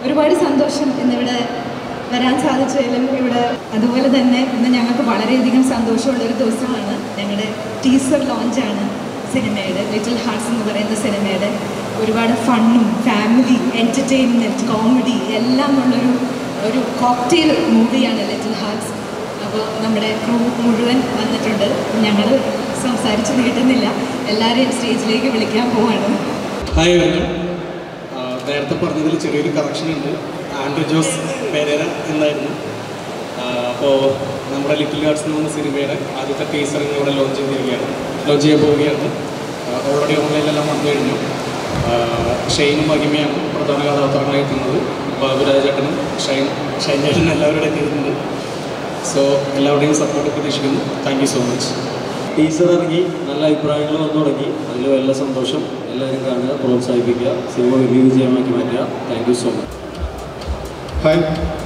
ഒരുപാട് സന്തോഷം ഇന്നിവിടെ വരാൻ സാധിച്ചതിലും ഇവിടെ അതുപോലെ തന്നെ ഇന്ന് ഞങ്ങൾക്ക് വളരെയധികം സന്തോഷമുള്ള ഒരു ദിവസമാണ് ഞങ്ങളുടെ ടീസർ ലോഞ്ചാണ് സിനിമയുടെ ലിറ്റിൽ ഹാർട്സ് എന്ന് പറയുന്ന സിനിമയുടെ ഒരുപാട് ഫണ്ണും ഫാമിലി എൻ്റർടൈൻമെൻറ്റ് കോമഡി എല്ലാം ഉള്ളൊരു ഒരു കോക്ടെയിൽ മൂവിയാണ് ലിറ്റിൽ ഹാർട്സ് അപ്പോൾ നമ്മുടെ ക്രൂ മുഴുവൻ വന്നിട്ടുണ്ട് ഞങ്ങൾ സംസാരിച്ച് നീട്ടുന്നില്ല എല്ലാവരെയും സ്റ്റേജിലേക്ക് വിളിക്കാൻ പോവാണ് ഹായ് വെൽക്കം ആ, നേരത്തെ പറഞ്ഞതിൽ ചെറിയൊരു കറക്ഷൻ ഉണ്ട് ആൻഡ്രു ജോസ് പെരേര എന്നായിരുന്നു അപ്പോൾ നമ്മുടെ ലിറ്റിൽ ഗാർഡ്സ് എന്ന് പറഞ്ഞ സിനിമയുടെ ആദ്യത്തെ ടീസർ ഇവിടെ ലോഞ്ച് ചെയ്തിരിക്കുകയാണ് ലോഞ്ച് ചെയ്യാൻ പോവുകയാണ് ഓൾറെഡി ഓൺലൈനിലെല്ലാം വന്നു കഴിഞ്ഞു ആ, ഷെയ്നും മഹിമയാണ് പ്രധാന കഥാപാത്രങ്ങളായി എത്തുന്നത് ബാബുരാജേട്ടനും ഷൈൻ ഷൈൻ ചേട്ടനും എല്ലാവരും എത്തിയിട്ടുണ്ട് സോ എല്ലാവരുടെയും സപ്പോർട്ട് പ്രതീക്ഷിക്കുന്നു thank you so much teaser ഇറങ്ങി നല്ല അഭിപ്രായങ്ങൾ വന്നു തുടങ്ങി അതിൽ വല്ല സന്തോഷം എല്ലാവരും കാണുക പ്രോത്സാഹിപ്പിക്കുക സിനിമ വലിയ വിജയമാക്കി മാറ്റുക thank you so much hi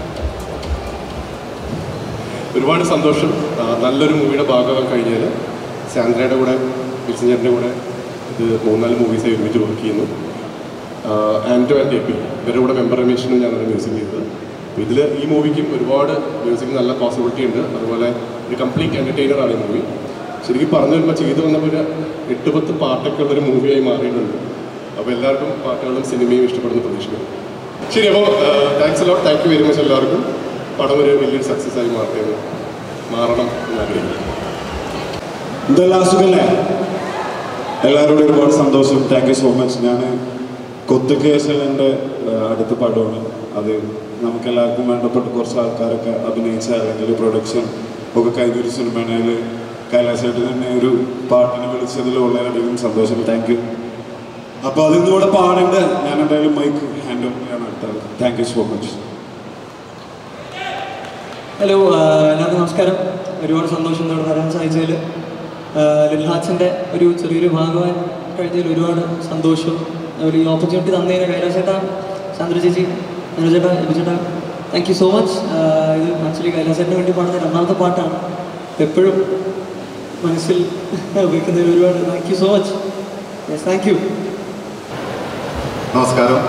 ഒരുപാട് സന്തോഷം ആ, നല്ലൊരു മൂവിയുടെ ഭാഗമാകാൻ കഴിഞ്ഞതിൽ സാന്ദ്രയുടെ കൂടെ വിൽസഞ്ചേട്ടൻ്റെ കൂടെ ഇത് മൂന്നാല് മൂവീസായി ഒരുമിച്ച് വർക്ക് ചെയ്യുന്നു ആൻറ്റോ ആൻഡ് എ പി ഇവരുടെ കൂടെ മെമ്പർ രമേശനും ഞാനാണ് മ്യൂസിക് ചെയ്തത് അപ്പോൾ ഇതിൽ ഈ മൂവിക്കും ഒരുപാട് മ്യൂസിക് നല്ല പോസിബിലിറ്റി ഉണ്ട് അതുപോലെ ഒരു കംപ്ലീറ്റ് എൻ്റർടൈനറാണ് ഈ മൂവി ശരിക്കും പറഞ്ഞു വരുമ്പോൾ ചെയ്തു വന്നപ്പോൾ ഒരു എട്ട് പത്ത് പാട്ടൊക്കെ ഉള്ളൊരു മൂവിയായി മാറിയിട്ടുണ്ട് അപ്പോൾ എല്ലാവർക്കും പാട്ടുകളും സിനിമയും ഇഷ്ടപ്പെടുന്ന പ്രതീക്ഷിക്കുന്നു ശരി അപ്പോൾ thanks a lot thank you very much എല്ലാവർക്കും പടം ഒരു വലിയൊരു സക്സസ് ആയി മാറട്ടെ മാറണം എന്ന് ആഗ്രഹിക്കുന്നു എന്തെല്ലാം സുഖല്ലേ എല്ലാവരോടും ഒരുപാട് സന്തോഷം താങ്ക് യു സോ മച്ച് ഞാൻ കൊത്തു കേസിൽ എൻ്റെ അടുത്ത പടമാണ് അത് നമുക്കെല്ലാവർക്കും വേണ്ടപ്പെട്ട കുറച്ച് ആൾക്കാരൊക്കെ അഭിനയിച്ച അല്ലെങ്കിൽ പ്രൊഡക്ഷൻ ഒക്കെ കഴിഞ്ഞൊരു സിനിമയാണ് അതിൽ കൈലാസായിട്ട് തന്നെ ഒരു പാട്ടിനെ വിളിച്ചതിൽ വളരെയധികം സന്തോഷം താങ്ക് യു അപ്പോൾ അതിന്നിവിടെ പാടേണ്ട ഞാൻ എന്തായാലും മൈക്ക് ഹാൻഡ് ഓഫ് ചെയ്യാൻ അടുത്തത് thank you so much hello ആ, എല്ലാവർക്കും നമസ്കാരം ഒരുപാട് സന്തോഷം ഇവിടെ വരാൻ സാധിച്ചതിൽ ലിൽഹാച്ചിൻ്റെ ഒരു ചെറിയൊരു ഭാഗമായി കഴിഞ്ഞതിൽ ഒരുപാട് സന്തോഷം ഒരു ഈ ഓപ്പർച്യൂണിറ്റി തന്നതിന് കൈലാസേട്ടാ ചന്ദ്ര ചേച്ചി അനുജേട്ടാ എബിച്ചേട്ടാ താങ്ക് യു സോ മച്ച് ഇത് ആക്ച്വലി കൈലാസേട്ടന് വേണ്ടി പാടുന്ന രണ്ടാമത്തെ പാട്ടാണ് എപ്പോഴും മനസ്സിൽ വെക്കുന്നതിൽ ഒരുപാട് thank you so much yes thank you നമസ്കാരം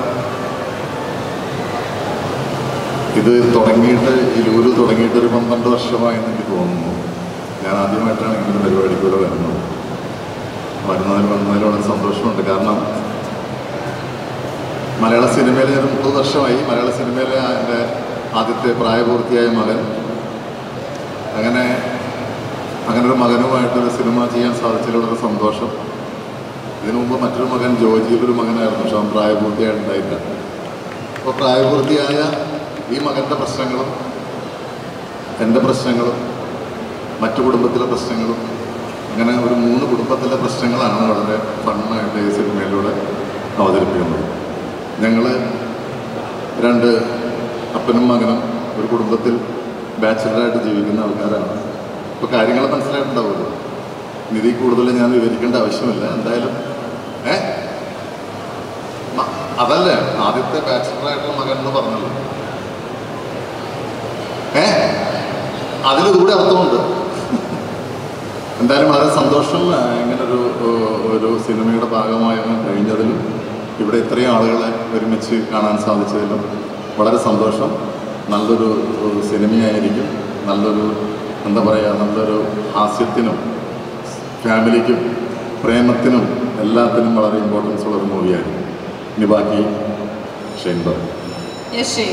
ഇത് തുടങ്ങിയിട്ട് ഈ ലൂര് തുടങ്ങിയിട്ട് ഒരു പന്ത്രണ്ട് വർഷമായെന്ന് എനിക്ക് തോന്നുന്നു ഞാൻ ആദ്യമായിട്ടാണ് ഇങ്ങനെ പരിപാടിക്ക് ഇവിടെ വരുന്നത് വരുന്നതിൽ വന്നതിൽ വളരെ സന്തോഷമുണ്ട് കാരണം മലയാള സിനിമയിൽ ഞാൻ മുപ്പത് വർഷമായി മലയാള സിനിമയിലെ എൻ്റെ ആദ്യത്തെ പ്രായപൂർത്തിയായ മകൻ അങ്ങനെ അങ്ങനെ ഒരു മകനുമായിട്ടൊരു സിനിമ ചെയ്യാൻ സാധിച്ചതിൽ വളരെ സന്തോഷം ഇതിനു മുമ്പ് മറ്റൊരു മകൻ ജോജിയിലൊരു മകനായിരുന്നു പക്ഷെ അവൻ പ്രായപൂർത്തിയായിട്ടുണ്ടായില്ല അപ്പോൾ പ്രായപൂർത്തിയായ ഈ മകൻ്റെ പ്രശ്നങ്ങളും എൻ്റെ പ്രശ്നങ്ങളും മറ്റു കുടുംബത്തിലെ പ്രശ്നങ്ങളും അങ്ങനെ ഒരു മൂന്ന് കുടുംബത്തിലെ പ്രശ്നങ്ങളാണ് വളരെ ഫണ്ണായിട്ട് ഈ സിനിമയിലൂടെ അവതരിപ്പിക്കുന്നത് ഞങ്ങൾ രണ്ട് അപ്പനും മകനും ഒരു കുടുംബത്തിൽ ബാച്ചിലറായിട്ട് ജീവിക്കുന്ന ആൾക്കാരാണ് ഇപ്പോൾ കാര്യങ്ങൾ മനസ്സിലായിട്ടുണ്ടാവുമല്ലോ നിധി കൂടുതൽ ഞാൻ വിവരിക്കേണ്ട ആവശ്യമില്ല എന്തായാലും ഏ മ- അതല്ലേ ആദ്യത്തെ ബാച്ചിലറായിട്ടുള്ള മകൻ എന്ന് പറഞ്ഞല്ലോ ഏ അതിലിതുകൂടെ അർത്ഥമുണ്ട് എന്തായാലും വളരെ സന്തോഷം ആ, ഇങ്ങനൊരു ഓ, ഒരു സിനിമയുടെ ഭാഗമാകാൻ കഴിഞ്ഞതിലും ഇവിടെ ഇത്രയും ആളുകളെ ഒരുമിച്ച് കാണാൻ സാധിച്ചതിലും വളരെ സന്തോഷം നല്ലൊരു ഒരു സിനിമയായിരിക്കും നല്ലൊരു എന്താ പറയുക നല്ലൊരു ഹാസ്യത്തിനും ഫാമിലിക്കും പ്രേമത്തിനും എല്ലാത്തിനും വളരെ ഇമ്പോർട്ടൻസ് ഉള്ള ഒരു മൂവിയായിരിക്കും ഇനി ബാക്കി ഷെയ്ൻ പറയും യെസ് ഷെയ്ൻ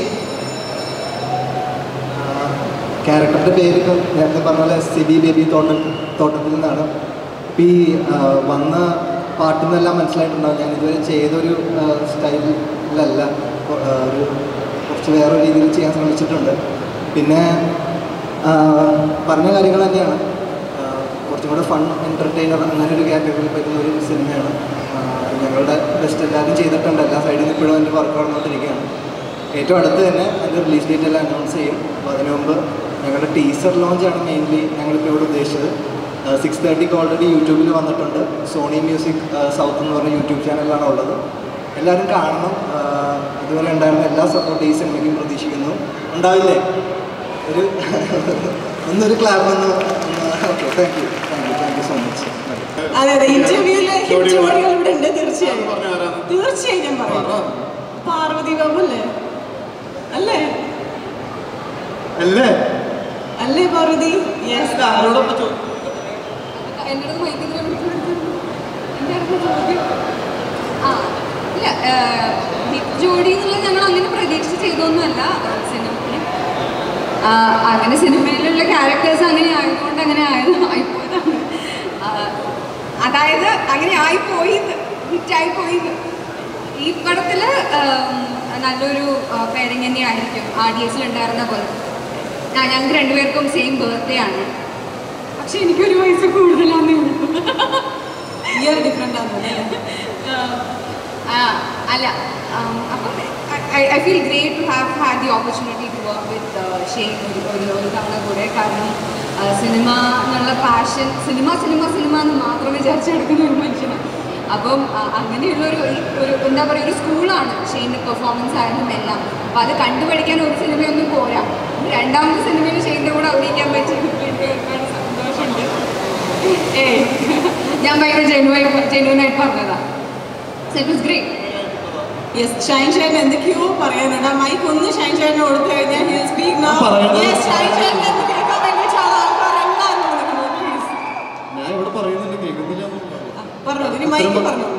ക്യാരക്ടറിൻ്റെ പേര് ഇപ്പം നേരത്തെ പറഞ്ഞ പോലെ സിബി ബേബി തോട്ടം തോട്ടത്തിൽ നിന്നാണ് ഇപ്പം ഈ ആ, വന്ന പാട്ടിൽ നിന്നെല്ലാം മനസ്സിലായിട്ടുണ്ടാവും ഞാൻ ഇതുവരെ ചെയ്തൊരു ആ, സ്റ്റൈലിലല്ല കൊ- ആ, ഒരു കുറച്ച് വേറെ രീതിയിൽ ചെയ്യാൻ ശ്രമിച്ചിട്ടുണ്ട് പിന്നെ ആ, പറഞ്ഞ കാര്യങ്ങൾ തന്നെയാണ് ആ, കുറച്ചും കൂടെ ഫൺ എൻ്റർടൈനർ അങ്ങനെ ഒരു കാറ്റഗറിയിൽ പറ്റുന്ന ഒരു സിനിമയാണ് ആ, ഞങ്ങളുടെ ബെസ്റ്റ് എല്ലാവരും ചെയ്തിട്ടുണ്ട് എല്ലാ സൈഡിൽ നിന്ന് ഇപ്പോഴും അതിൻ്റെ വർക്ക് നടന്നുകൊണ്ടിരിക്കുകയാണ് ഏറ്റവും അടുത്ത് തന്നെ അതിൻ്റെ റിലീസ് ഡേറ്റ് എല്ലാം അനൗൺസ് ചെയ്യും അപ്പോൾ അതിനു മുമ്പ് ഞങ്ങളുടെ ടീസർ ലോഞ്ചാണ് മെയിൻലി ഞങ്ങളിപ്പോൾ ഇവിടെ ഉദ്ദേശിച്ചത് സിക്സ് തേർട്ടിക്ക് ഓൾറെഡി യൂട്യൂബിൽ വന്നിട്ടുണ്ട് സോണി മ്യൂസിക് സൗത്ത് എന്ന് പറഞ്ഞ യൂട്യൂബ് ചാനലിലാണ് ഉള്ളത് എല്ലാവരും കാണണം ആ, ഇതുവരെ ഉണ്ടായിരുന്ന എല്ലാ സപ്പോർട്ട് ഈ സിനിമയ്ക്കും പ്രതീക്ഷിക്കുന്നു ഉണ്ടാവില്ലേ ഒരു ഒന്നൊരു ക്ലാപ്പ് ഒന്ന് okay thank you thank you thank you so much അതെ അതെ ഇന്റർവ്യൂല് ജോഡികൾ ഇവിടെ ഉണ്ട് തീർച്ചയായും തീർച്ചയായും ഞാൻ പറയാം പാർവതി ബാബു അല്ലേ അല്ലേ അല്ലേ അല്ലേ പാർവതി യെസ് ആരോടൊപ്പം ചോദിക്കും എൻ്റെ അടുത്ത് മൈക്കിൽ എൻ്റെ അടുത്ത് ചോദ്യം ആ ഇല്ല ഹിറ്റ് ജോഡി എന്നുള്ളത് ഞങ്ങൾ അങ്ങനെ പ്രതീക്ഷിച്ച് ചെയ്തൊന്നുമല്ല സിനിമയിൽ അങ്ങനെ സിനിമയിലുള്ള ക്യാരക്ടേഴ്സ് അങ്ങനെ ആയതുകൊണ്ട് അങ്ങനെ ആയത് ആയിപ്പോയതാണ് ആ, അതായത് അങ്ങനെ ആയിപ്പോയി ഹിറ്റായി പോയി ഈ പടത്തിൽ നല്ലൊരു പേരിങ് തന്നെയായിരിക്കും ആർ ഡി എസിൽ ഉണ്ടായിരുന്ന പോലെ ആ ഞങ്ങൾക്ക് രണ്ടുപേർക്കും സെയിം ബർത്ത്ഡേ ആണ് പക്ഷെ എനിക്കൊരു വയസ്സ് കൂടുതലാന്നേ ഉള്ളൂ ഇയർ ഡിഫറെൻ്റ് ആണ് അല്ലേ ആ, അല്ല um, അപ്പം I feel great to have had the opportunity to work with Shane ഒരു ഒരു ഒരു തവണ കൂടെ കാരണം സിനിമ എന്നുള്ള പാഷൻ സിനിമ സിനിമ സിനിമ എന്ന് മാത്രം വിചാരിച്ച് നടക്കുന്ന ഒരു മനുഷ്യനാണ് അപ്പം ആ, അങ്ങനെയുള്ളൊരു ഈ ഒരു എന്താ പറയുക ഒരു സ്കൂളാണ് ഷെയ്ൻ്റെ പെർഫോമൻസ് ആയാലും എല്ലാം അപ്പം അത് കണ്ടുപഠിക്കാൻ ഒരു സിനിമയൊന്നും പോരാ രണ്ടാമത്തെ സിനിമയിൽ ഷെയ്ൻ്റെ കൂടെ അഭിനയിക്കാൻ പറ്റിയത് എനിക്ക് ഒരുപാട് സന്തോഷമുണ്ട് ഏയ് ഞാൻ ഭയങ്കര ജെനുവായി ജെനുവനായിട്ട് പറഞ്ഞതാണ് so it was great yes Shine ചേട്ടൻ എന്തൊക്കെയോ പറയാനുണ്ട് ആ മൈക്ക് ഒന്ന് ഷൈൻ ചേട്ടന് കൊടുത്തു കഴിഞ്ഞാൽ ഹി സ്പീക്ക് നൗ പറയണത്. യെസ് ഷൈൻ ചേട്ടൻ എന്ന് കേൾക്കാൻ വേണ്ടി ആൾക്കാർ എല്ലാവരും കൊടുക്കുന്നു പ്ലീസ് ഞാൻ ഇവിടെ പറയുന്നുണ്ട് കേൾക്കുന്നില്ല പറഞ്ഞു ഇനി മൈക്ക് പറഞ്ഞു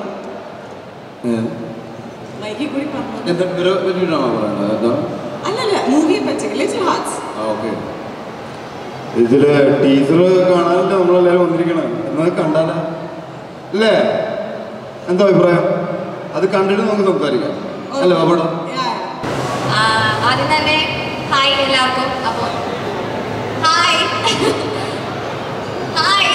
മൈക്കിൽ കൂടി പറഞ്ഞു എന്താ ഒരു പറ്റിയിട്ടാണോ പറയണത് എന്താ അല്ലല്ല മൂവിയെ പറ്റി ലിറ്റിൽ ഹാർട്സ് ആ ഓക്കെ ഇതില് ടീച്ചർ കാണാനല്ലേ നമ്മളെല്ലാരും വന്നിരിക്കണേ എന്നത് കണ്ടാലേ അല്ലേ എന്താ അഭിപ്രായം അത് കണ്ടിട്ട് നമുക്ക് സംസാരിക്കാം അല്ലേ അവിടെ ആദ്യം തന്നെ ഹായ് എല്ലാവർക്കും അപ്പോൾ ഹായ് ഹായ്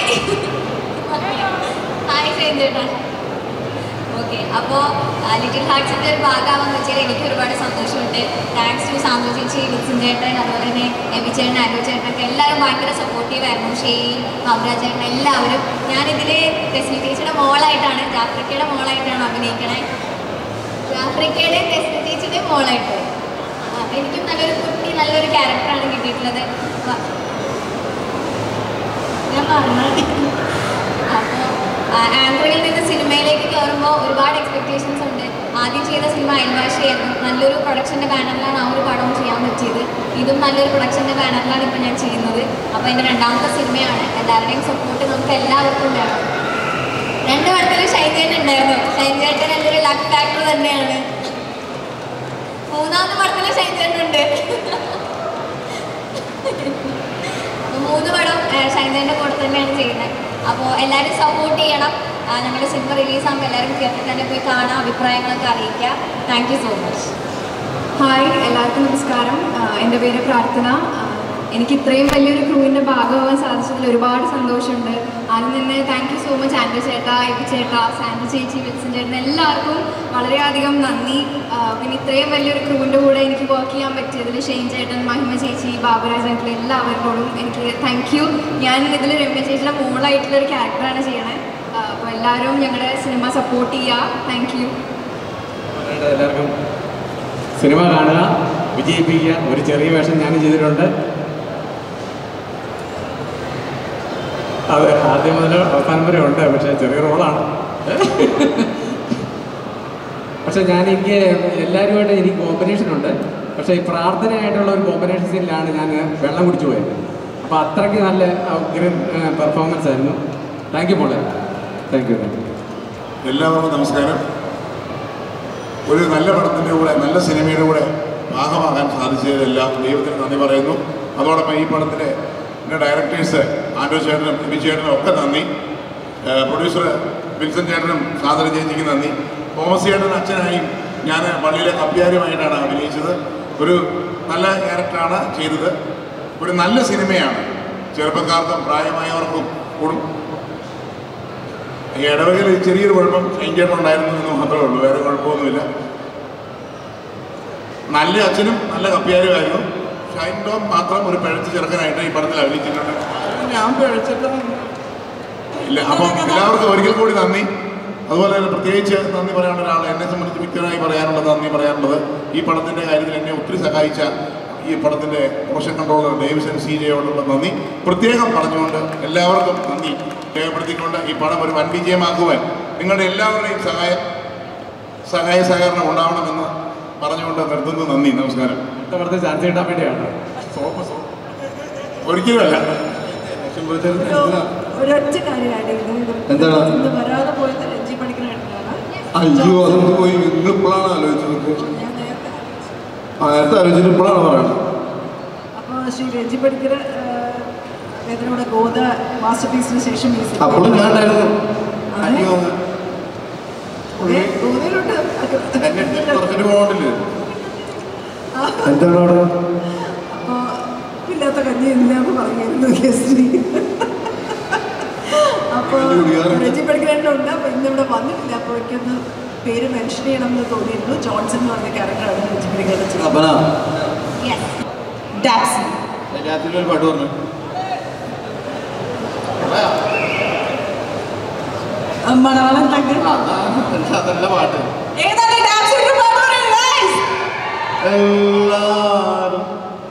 ഹായ് ചെയ്തേട്ടാ ഓക്കെ അപ്പോൾ ലിറ്റിൽ ഹാർട്സിൻ്റെ ഒരു ഭാഗമാണെന്ന് വെച്ചാൽ എനിക്ക് ഒരുപാട് സന്തോഷമുണ്ട് താങ്ക്സ് ടു സാന്തു ചേച്ചി വിക്സിൻ ചേട്ടൻ അതുപോലെ തന്നെ എബി ചേട്ടൻ അനു ചേട്ടനൊക്കെ എല്ലാവരും ഭയങ്കര സപ്പോർട്ടീവ് ആയിരുന്നു ഷെയ്ൻ അവരാ ചേട്ടൻ എല്ലാവരും ഞാനിതിൽ ടെസ്നി ചേച്ചിയുടെ മോളായിട്ടാണ് ജാഫ്രിക്കയുടെ മോളായിട്ടാണ് അഭിനയിക്കണേ ജാഫ്രിക്കയുടെ ടെസ്നി ചേച്ചിയുടെ മോളായിട്ട് ആ, എനിക്കും നല്ലൊരു കുട്ടി നല്ലൊരു ക്യാരക്ടറാണ് കിട്ടിയിട്ടുള്ളത് വ- ഞാൻ പറഞ്ഞത് അപ്പോൾ ആങ്കറിൽ നിന്ന് സിനിമയിലേക്ക് കയറുമ്പോൾ ഒരുപാട് എക്സ്പെക്റ്റേഷൻസ് ഉണ്ട് ആദ്യം ചെയ്ത സിനിമ അയൽവാശിയായിരുന്നു നല്ലൊരു പ്രൊഡക്ഷൻ്റെ ബാനറിലാണ് ആ ഒരു പടം ചെയ്യാൻ പറ്റിയത് ഇതും നല്ലൊരു പ്രൊഡക്ഷൻ്റെ ബാനറിലാണ് ഇപ്പോൾ ഞാൻ ചെയ്യുന്നത് അപ്പോൾ എൻ്റെ രണ്ടാമത്തെ സിനിമയാണ് എല്ലാവരുടെയും സപ്പോർട്ട് നമുക്ക് എല്ലാവർക്കും വേണം രണ്ട് പടത്തിൽ ഷൈൻചേട്ടൻ ഉണ്ടായിരുന്നു ഷൈൻചേട്ടൻ എൻ്റെ ഒരു ലക്ക് ഫാക്ടർ തന്നെയാണ് മൂന്നാമത്തെ പടത്തിൽ ഷൈൻചേട്ടൻ ഉണ്ട് മൂന്ന് പടം ഷൈൻചേട്ടൻ്റെ കൂടെ തന്നെയാണ് ചെയ്യുന്നത് അപ്പോൾ എല്ലാവരും സപ്പോർട്ട് ചെയ്യണം ആ, ഞങ്ങളുടെ സിനിമ റിലീസാകുമ്പോൾ എല്ലാവരും തിയേറ്ററിൽ തന്നെ പോയി കാണാം അഭിപ്രായങ്ങളൊക്കെ അറിയിക്കുക thank you so much hi എല്ലാവർക്കും നമസ്കാരം ആഹ് എൻ്റെ പേര് പ്രാർത്ഥന ആഹ് എനിക്ക് ഇത്രയും വലിയൊരു ക്രൂവിൻ്റെ ഭാഗമാവാൻ സാധിച്ചതിൽ ഒരുപാട് സന്തോഷമുണ്ട് ആദ്യം തന്നെ thank you so much Andrew ചേട്ടാ എബി ചേട്ടാ സാൻഡു ചേച്ചി വിൽസൺ ചേട്ടൻ എല്ലാവർക്കും വളരെയധികം നന്ദി ആഹ് പിന്നെ ഇത്രയും വലിയൊരു ക്രൂവിൻ്റെ കൂടെ എനിക്ക് വർക്ക് ചെയ്യാൻ പറ്റിയതിൽ ഷെയ്ൻ ചേട്ടൻ മഹിമ ചേച്ചി ബാബുരാജ് അങ്കിൾ എല്ലാവരോടും എനിക്ക് താങ്ക് യു ഞാൻ ഇതിൽ രമ്യ ചേച്ചിയുടെ മോളായിട്ടുള്ള ഒരു ക്യാരക്ടറാണ് ചെയ്യണേ അപ്പോൾ എല്ലാവരും ഞങ്ങളുടെ സിനിമ സപ്പോർട്ട് ചെയ്യുക താങ്ക് യു പറയട്ടെ എല്ലാവർക്കും സിനിമ കാണുക വിജയിപ്പിക്കുക ഒരു ചെറിയ വേഷം ഞാനും ചെയ്തിട്ടുണ്ട് അതെ ആദ്യം മുതൽ അവസാനം വരെ ഉണ്ട് പക്ഷേ ചെറിയ റോളാണ് പക്ഷെ ഞാൻ എനിക്ക് എല്ലാവരുമായിട്ട് എനിക്ക് കോമ്പിനേഷൻ ഉണ്ട് പക്ഷേ ഈ പ്രാർത്ഥനയായിട്ടുള്ള ഒരു കോമ്പിനേഷൻ സീനിലാണ് ഞാൻ വെള്ളം കുടിച്ചു പോയത് അപ്പോൾ അത്രയ്ക്ക് നല്ല പെർഫോമൻസ് ആയിരുന്നു താങ്ക് യു മോളെ താങ്ക് യു താങ്ക് യു എല്ലാവർക്കും നമസ്കാരം ഒരു നല്ല പടത്തിൻ്റെ കൂടെ നല്ല സിനിമയുടെ കൂടെ ഭാഗമാകാൻ സാധിച്ചതിലെല്ലാം ദൈവത്തിന് നന്ദി പറയുന്നു അതോടൊപ്പം ഈ പടത്തിലെ എൻ്റെ ഡയറക്ടേഴ്സ് ആൻഡോ ചേട്ടനും എബി ചേട്ടനും ഒക്കെ നന്ദി പ്രൊഡ്യൂസർ വിൽസൺ ചേട്ടനും സാദര ചേച്ചിക്ക് നന്ദി തോമസ് ചേട്ടൻ അച്ഛനായും ഞാൻ പള്ളിയിലെ കപ്പ്യാരുമായിട്ടാണ് അഭിനയിച്ചത് ഒരു നല്ല ക്യാരക്ടറാണ് ചെയ്തത് ഒരു നല്ല സിനിമയാണ് ചെറുപ്പക്കാർക്കും പ്രായമായവർക്കും കൂടും ഈ ഇടവകയിൽ ചെറിയൊരു കുഴപ്പം ഉണ്ടായിരുന്നു എന്ന് മാത്രമേ ഉള്ളൂ വേറെ കുഴപ്പമൊന്നുമില്ല നല്ല അച്ഛനും നല്ല കപ്പിയാരുമായിരുന്നു ഷൈൻ ടോം മാത്രം ഒരു പിഴച്ച ചെറുക്കനായിട്ട് ഈ പടത്തിൽ അഭിനയിച്ചിട്ടുണ്ട് ഞാൻ പിഴച്ചിട്ടാണ് ഇല്ല അപ്പം എല്ലാവർക്കും ഒരിക്കൽ കൂടി നന്ദി അതുപോലെ തന്നെ പ്രത്യേകിച്ച് നന്ദി പറയാനുള്ള ഒരാൾ എന്നെ സംബന്ധിച്ച് വ്യക്തിപരമായി പറയാനുള്ളത് നന്ദി പറയാനുള്ളത് ഈ പടത്തിൻ്റെ കാര്യത്തിൽ എന്നെ ഒത്തിരി സഹായിച്ച ഈ പടത്തിൻ്റെ പ്രൊഡക്ഷൻ കൺട്രോളർ ഡേവിസൺ സി ജയോടുള്ള നന്ദി പ്രത്യേകം പറഞ്ഞുകൊണ്ട് എല്ലാവർക്കും നന്ദി രേഖപ്പെടുത്തിക്കൊണ്ട് ഈ പടം ഒരു വൻ വിജയമാക്കുവാൻ നിങ്ങളുടെ എല്ലാവരുടെയും സഹായം സഹായ സഹകരണം ഉണ്ടാവണമെന്ന് പറഞ്ഞുകൊണ്ട് നിർത്തുന്നു നന്ദി നമസ്കാരം ഇഷ്ടപ്പെടുന്ന ചാൻസ് കിട്ടാൻ വേണ്ടിയാണ് ഒരിക്കലുമല്ല ഒരൊറ്റ കാര്യമായിരുന്നു എന്താണ്? ഇന്ന് വരാതെ പോയത് രഞ്ജി പഠിക്കണായിട്ടാണ് അയ്യോ അതൊന്നും പോയി നിങ്ങൾ ഇപ്പോഴാണ് ആലോചിച്ചത് ആ നേരത്തെ ആലോചിച്ചിട്ട് ഇപ്പോഴാണ് പറയണത് അപ്പോൾ ശ്രീ രഞ്ജി പഠിക്കർ അദ്ദേഹത്തിനൂടെ ഗോദ മാസ്റ്റർ പീസിന് ശേഷം ഈ സിനിമ- അപ്പോഴും ഞാൻ ഉണ്ടായിരുന്നു അതെ. അയ്യോ ഏ, ഗോദയിലുണ്ട് കുറച്ചിട്ട് പോകണ്ടില്ലേ എന്താണ് അവിടെ അപ്പോൾ ഇല്ലാത്ത കഞ്ഞി ഇല്ലാന്ന് പറഞ്ഞിരുന്നു ഗസ്റ്റ് അപ്പോൾ രഞ്ജി പഠിക്കണുണ്ട് അപ്പോൾ ഇന്നിവിടെ വന്നിട്ടില്ല അപ്പോൾ എനിക്കൊന്ന് പേര് മെൻഷൻ ചെയ്യണമെന്ന് തോന്നിയിരുന്നു ജോൺസൺ എന്ന് പറഞ്ഞ ക്യാരക്ടറാണ് രഞ്ജി പഠിക്കുന്നത് അപ്പനാ ഡാപ്സ് എല്ലാത്തിലും ഒരു പാട്ട് പറഞ്ഞു മണവാളൻ തങ്ക അതല്ല പാട്ട് ഏതാണ് ഡാപ്സിന്റെ പാട്ട് പറയുന്നത് guys? എല്ലാരും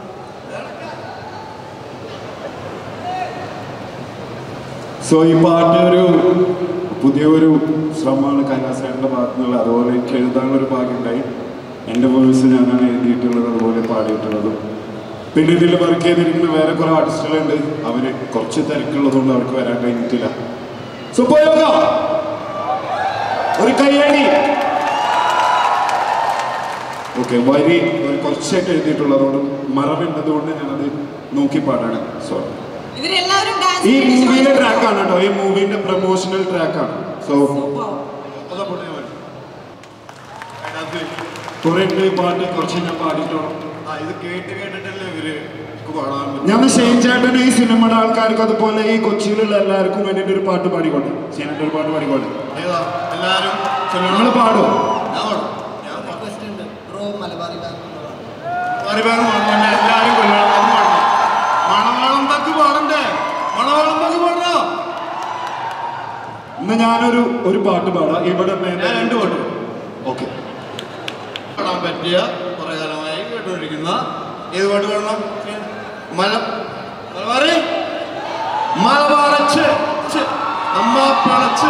സോ ഈ പാട്ട് ഒരു പുതിയൊരു ശ്രമമാണ് കൈലാസേട്ടൻ്റെ ഭാഗത്തു നിന്നുള്ള അതുപോലെ എനിക്ക് എഴുതാനുള്ളൊരു ഭാഗ്യമുണ്ടായി എൻ്റെ വോയിസ് ഞാനാണ് എഴുതിയിട്ടുള്ളത് അതുപോലെ പാടിയിട്ടുള്ളതും പിന്നെ ഇതിൽ വർക്ക് ചെയ്തിരിക്കുന്ന വേറെ കുറേ ആർട്ടിസ്റ്റുകളുണ്ട് അവർ കുറച്ച് തിരക്കുള്ളതുകൊണ്ട് അവർക്ക് വരാൻ കഴിഞ്ഞിട്ടില്ല സോ പോയോക ഒരു കയ്യടി ഓക്കെ വരി ഒരു കുറച്ചായിട്ട് എഴുതിയിട്ടുള്ളതുകൊണ്ട് മറവുണ്ടതുകൊണ്ട് ഞാനത് നോക്കി പാടാണ് സോറി ഇവരെല്ലാവരും ഈ ഡാൻസ് മൂവിയുടെ ട്രാക്കാണ് കേട്ടോ ഈ മൂവിന്റെ പ്രൊമോഷണൽ ട്രാക്കാണ് സോ കുറെ ഉണ്ട് ഈ പാട്ട് കുറച്ച് ഞാൻ പാടിയിട്ടുള്ളൂ ആ ഇത് കേട്ട് കേട്ടിട്ടല്ലേ ഇവര് പാടാൻ ഞാൻ ഷെയിൻ ചേട്ടൻ ഈ സിനിമയുടെ ആൾക്കാർക്ക് അതുപോലെ ഈ കൊച്ചിയിലുള്ള എല്ലാവർക്കും വേണ്ടിയിട്ട് ഒരു പാട്ട് പാടിക്കോട്ടെ ഷെയിനിന്റെ ഒരു പാട്ട് പാടിക്കോട്ടെ ഏതാ എല്ലാരും നിങ്ങൾ പാടും ഞാൻ പാടും റിക്വസ്റ്റ് ഉണ്ട് ബ്രോ മലബാറി പരിപാടി പാടണം എല്ലാരും കൊല്ലണം അത് പാടണം മണവാളം തക്ക് പാടണ്ടേ മണവാളം തക്ക് പാടണോ ഇന്ന് ഞാനൊരു ഒരു പാട്ട് പാടാം ഇവിടെ ഞാൻ രണ്ട് പാട്ട് ഓക്കെ പാടാൻ പറ്റിയ കുറെ കാലമായി കേട്ടുകൊണ്ടിരിക്കുന്ന ഏത് പാട്ട് പാടണം മല മലബാറി മലബാറച്ച് ച്ച്, അമ്മ പളച്ച്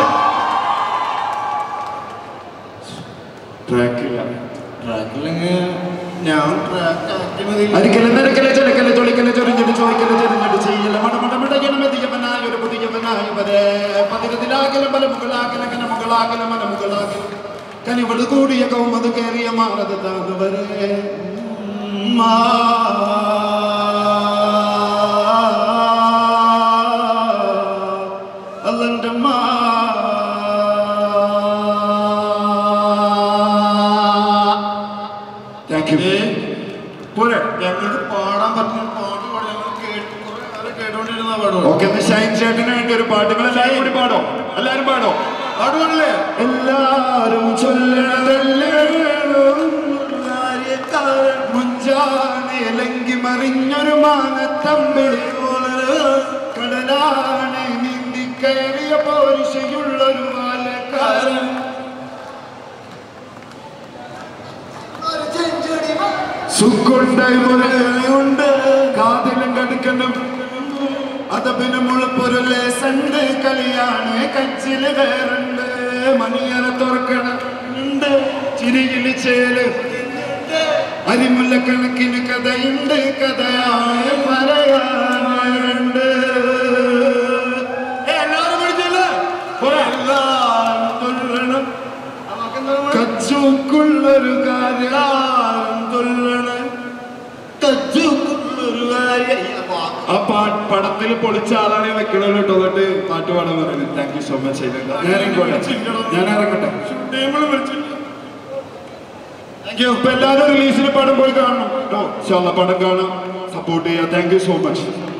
ട്രാക്കില്ല ട്രാക്കില്ലെങ്കിൽ ഞാൻ ട്രാക്ക് ആക്കി മതി അരിക്കല നിരക്കല ചെലക്കല ചൊളിക്കല ചൊരിഞ്ഞിട്ട് ചോദിക്കല ചെറിഞ്ഞിട്ട് ചെയ്യല മടമട മടയനമതിയവനായ ഒരു പുതിയവനായവരെ പതിരതിലാകല പല മുകളാകല കന മുകളാകല മന മുകളാകല കനിവട് കൂടിയ കൗമത് കയറിയ മാറത് താതുവരെ അല്ലന്റെ താങ്ക് യു പോരെ ഞങ്ങൾക്ക് പാടാൻ പറ്റുന്ന പാട്ട് പാടി ഞങ്ങൾ കേട്ട് കുറെ കാലം കേട്ടോണ്ടിരുന്ന പാടും ഓക്കെ ഒന്ന് ഷൈൻ ചേട്ടന് വേണ്ടി ഒരു പാട്ട് നിങ്ങൾ എല്ലാവരും കൂടി പാടോ എല്ലാവരും പാടോ പാടുവാണല്ലേ എല്ലാരും ചൊല്ലണതല്ലേ മുഞ്ചാനയിലങ്കി മറിഞ്ഞൊരു മാനത്തമ്പിളി കടലാണ് നീന്തി കയറിയ പോരിശയുള്ളൊരു മാലക്കാരൻ സുക്കുണ്ടായി മുരയുണ്ട് കാതിലും കടുക്കലും അതപിന് മുളപ്പൊരു ലേസണ്ട് കളിയാണ് കച്ചില് വേറുണ്ട് മണിയറ തുറക്കണുണ്ട് ചിരിയില് ചേല് അരിമുല്ല കണക്കിന് കഥയുണ്ട് കഥയാണ് പറയാനുണ്ട് എല്ലാവരും പഠിച്ചല്ലേ എല്ലാവരും തൊല്ലണം കച്ചൂക്കുള്ളൊരു കാര്യം തൊല്ലണം കച്ചൂക്കുള്ളൊരു കാര്യം ആ പാട്ട് പടത്തിൽ പൊളിച്ച ആളാണ് വെക്കണല്ലോ കേട്ടോ അതുകൊണ്ട് പാട്ട് പാടാൻ പറയുന്നത് താങ്ക് യു സോ മച്ച് ഞാൻ ഇറങ്ങോട്ടെ ഞാൻ ഇറങ്ങട്ടെ താങ്ക് യു ഇപ്പൊ എല്ലാവരും റിലീസിന് പടം പോയി കാണണം കേട്ടോ ഇൻഷാല്ലാ പടം കാണാം സപ്പോർട്ട് ചെയ്യാം താങ്ക് യു സോ മച്ച്